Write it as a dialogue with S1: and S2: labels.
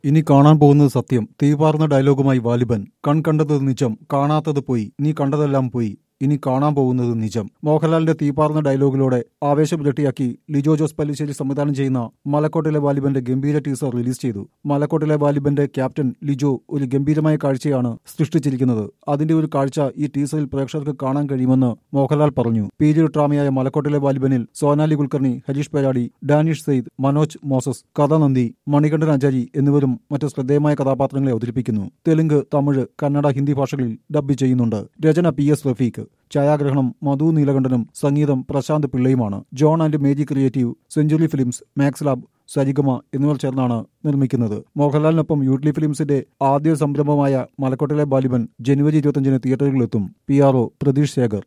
S1: ഇനി കാണാൻ പോകുന്നത് സത്യം തീപാർന്ന ഡയലോഗുമായി വാലിബൻ കൺ കണ്ടത് നിജം കാണാത്തത് പോയി നീ കണ്ടതെല്ലാം പോയി ഇനി കാണാൻ പോകുന്നത് നിജം മോഹൻലാലിന്റെ തീപാർന്ന ഡയലോഗിലൂടെ ആവേശം ഇരട്ടിയാക്കി ലിജോ ജോസ് പല്ലിശ്ശേരി സംവിധാനം ചെയ്യുന്ന മലക്കോട്ടിലെ വാലിബന്റെ ഗംഭീര ടീസർ റിലീസ് ചെയ്തു മലക്കോട്ടിലെ വാലിബന്റെ ക്യാപ്റ്റൻ ലിജോ ഒരു ഗംഭീരമായ കാഴ്ചയാണ് സൃഷ്ടിച്ചിരിക്കുന്നത് അതിന്റെ ഒരു കാഴ്ച ഈ ടീസറിൽ പ്രേക്ഷകർക്ക് കാണാൻ കഴിയുമെന്ന് മോഹൻലാൽ പറഞ്ഞു പീരിയഡ് ഡ്രാമയായ മലക്കോട്ടിലെ വാലിബനിൽ സോനാലി കുൽക്കർണി ഹരീഷ് പേരാടി ഡാനിഷ് സെയ്ദ് മനോജ് മോസസ് കഥാനന്ദി മണികണ്ഠൻ ആചാരി എന്നിവരും മറ്റ് ശ്രദ്ധേയമായ കഥാപാത്രങ്ങളെ അവതരിപ്പിക്കുന്നു തെലുങ്ക് തമിഴ് കന്നഡ ഹിന്ദി ഭാഷകളിൽ ഡബ്ബ് ചെയ്യുന്നുണ്ട് രചന പി എസ് റഫീഖ് ഛായാഗ്രഹണം മധു നീലകണ്ഠനും സംഗീതം പ്രശാന്ത് പിള്ളയുമാണ് John and Mary Creative Century Films Max Lab Saregama എന്നിവർ ചേർന്നാണ് നിർമ്മിക്കുന്നത് മോഹൻലാലിനൊപ്പം യൂട്ട്ലി ഫിലിംസിന്റെ ആദ്യ സംരംഭമായ മലക്കോട്ടിലെ ബാലിബൻ ജനുവരി ഇരുപത്തിയഞ്ചിന് തിയേറ്ററുകളിലെത്തും P R O Pratheesh Shekhar